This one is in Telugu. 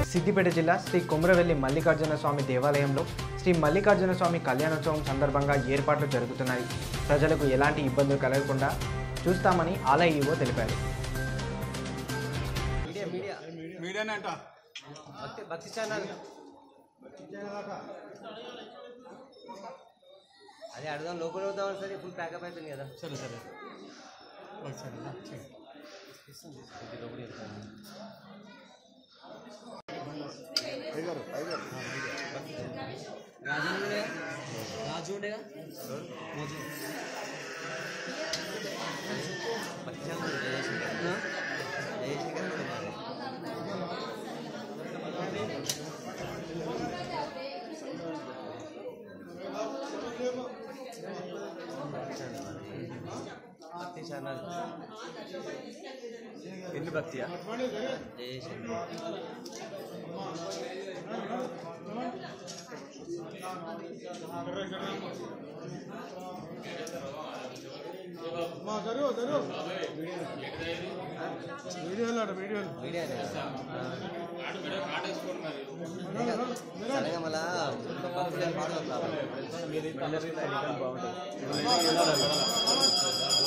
సిద్దిపేట జిల్లా శ్రీ కుమ్రవెల్లి మల్లికార్జున స్వామి దేవాలయంలో శ్రీ మల్లికార్జున స్వామి కళ్యాణోత్సవం సందర్భంగా ఏర్పాట్లు జరుగుతున్నాయి ప్రజలకు ఎలాంటి ఇబ్బందులు కలగకుండా చూస్తామని ఆలయ ఈవో తెలిపారు మీడియానంట భక్తి భక్తి ఛానల్ అదే అడుగుదాం లోపల అవుదాం సరే ఫుల్ ప్యాకప్ అవుతుంది కదా సరే సరే ఒకసారి నా, చెయ్. రాజు ఉండేగా రాజు ఉండేగా భక్తి ఛానల్ జయశంకర్ జయశంకర్ భక్తి ఛానల్ ఎన్ని భక్తియా జయశంకర్ మా జరుగు జరుగు వీడియోలు ఆడ వీడియోలు మీడియానే సడన్గా మళ్ళా పబ్లిక్ పాడుతుంది